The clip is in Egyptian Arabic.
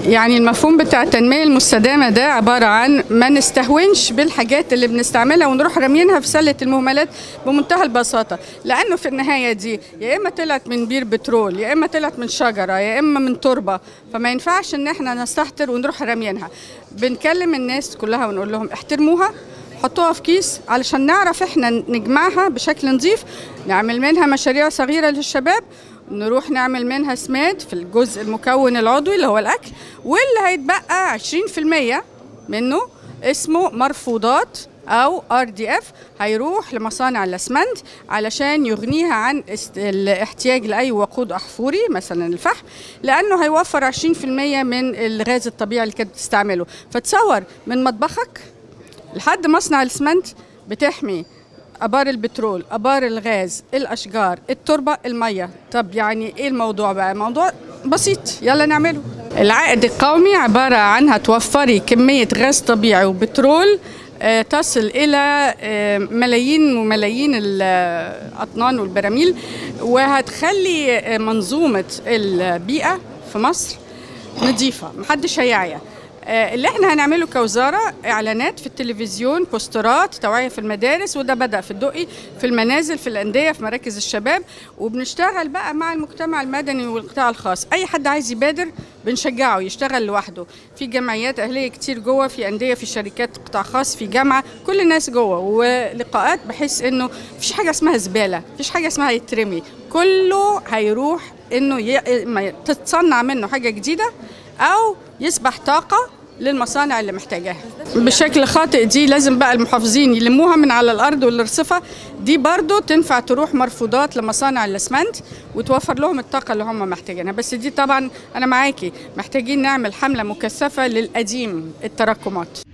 يعني المفهوم بتاع التنمية المستدامة ده عبارة عن ما نستهونش بالحاجات اللي بنستعملها ونروح رامينها في سلة المهملات بمنتهى البساطة لأنه في النهاية دي يا إما طلعت من بير بترول يا إما طلعت من شجرة يا إما من تربة فما ينفعش إن إحنا نستهتر ونروح رامينها بنكلم الناس كلها ونقول لهم احترموها حطوها في كيس علشان نعرف احنا نجمعها بشكل نظيف نعمل منها مشاريع صغيرة للشباب نروح نعمل منها سماد في الجزء المكون العضوي اللي هو الأكل واللي هيتبقى 20% منه اسمه مرفوضات او ار دي اف هيروح لمصانع الاسمنت علشان يغنيها عن است- الاحتياج لاي وقود احفوري مثلا الفحم لانه هيوفر 20% من الغاز الطبيعي اللي كانت بتستعمله فتصور من مطبخك لحد مصنع الاسمنت بتحمي ابار البترول ابار الغاز الاشجار التربه الميه طب يعني ايه الموضوع بقى موضوع بسيط يلا نعمله العائد القومي عباره عن هتوفري كميه غاز طبيعي وبترول آه، تصل الى آه، ملايين وملايين الاطنان والبراميل وهتخلي آه، منظومه البيئه في مصر نظيفه محدش هيعيا آه، اللي احنا هنعمله كوزاره اعلانات في التلفزيون بوسترات توعيه في المدارس وده بدا في الدقي في المنازل في الانديه في مراكز الشباب وبنشتغل بقى مع المجتمع المدني والقطاع الخاص اي حد عايز يبادر بنشجعه يشتغل لوحده في جمعيات اهليه كتير جوه في انديه في شركات قطاع خاص في جامعه كل الناس جوه ولقاءات بحيث انه مفيش حاجه اسمها زباله مفيش حاجه اسمها يترمي كله هيروح انه ي... ما تتصنع منه حاجه جديده او يصبح طاقه للمصانع اللي محتاجاها بشكل خاطئ دي لازم بقى المحافظين يلموها من على الارض والرصفه دي برضو تنفع تروح مرفوضات لمصانع الاسمنت وتوفر لهم الطاقه اللي هم محتاجينها بس دي طبعا انا معاكي محتاجين نعمل حمله مكثفه للقديم التراكمات